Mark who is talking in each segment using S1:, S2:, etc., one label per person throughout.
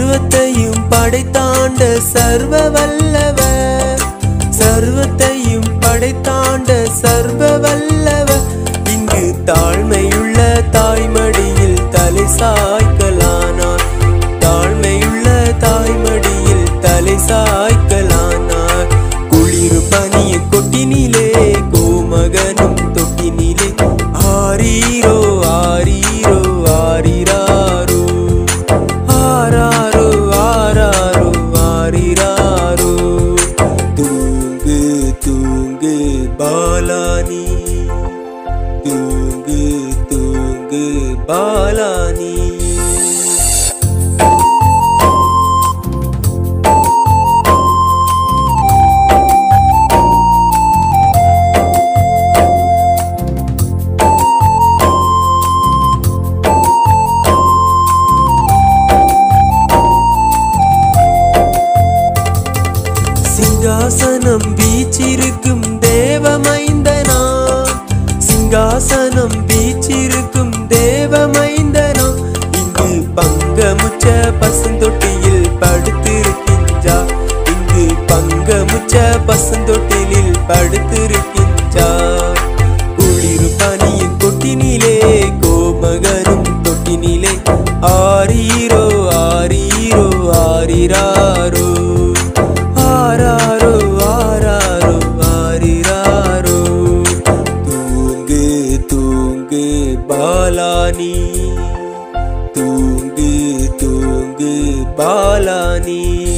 S1: சர்வத்தையும் படைத்தாண்ட சர்வ வல்லவர் சர்வத்தையும் படைத்தாண்ட சர்வ வல்லவர் இங்கு தாழ்மையுள்ள தாய்மடியில் தலை சாய்க்கலானார் தாழ்மையுள்ள தாய்மடியில் தலை சாய்க்கலானார் குளிர் பனிய கொட்டினிலே கோமகனும் தொட்டினிலே ஆரீரோ ஆரீரோ ஆரிராரோ ஆராரோ ஆராரோ ஆரிராரோ தூங்கு தூங்கு பாலானி தூங்கு தூங்கு பாலானி சிங்காசனம் வீச்சிருக்கும் தேவமைந்தனா சிங்காசனம் வீச்சிருக்கும் தேவமைந்தனா இங்கு பங்கமுச்ச பசுந்தொட்டியில் படுத்திருக்கின்றா இங்கு பங்கமுச்ச பசுந்தொட்டிலில் படுத்திருக்கின்றா குளிர் பனியின் கொட்டினிலே கோமகனும் தொட்டினிலே ஆரீரோ ஆரீரோ ஆரிராரோ ஆராரோ ஆராரோ ஆரிராரோ தூங்கு தூங்கு பாலானி தூங்கு தூங்கு பாலானி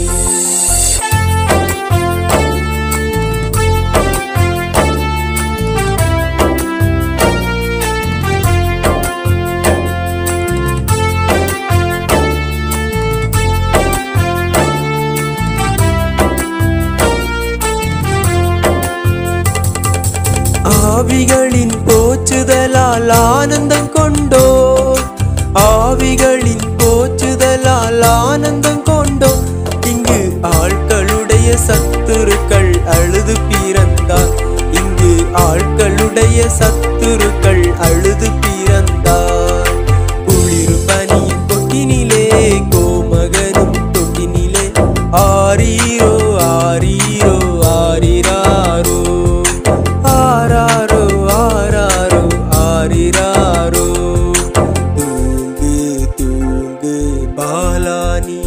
S1: ஆவிகளின் போச்சுதலால் ஆனந்தம் கொண்டோ ஆவிகளின் போச்சுதலால் ஆனந்தம் கொண்டோ இங்கு ஆட்களுடைய சத்துருக்கள் அழுது பிறந்தார் இங்கு ஆட்களுடைய சத்துருக்கள் அழுது பிறந்தார் குளிர் பனியின் கொட்டினிலே கோமகனும் தொட்டினிலே ஆரீரோ ஆரீரோ ஆரிராரோ ஆராரோ ஆராரோ ஆரிராரோ தூங்கு தூங்கு பாலானி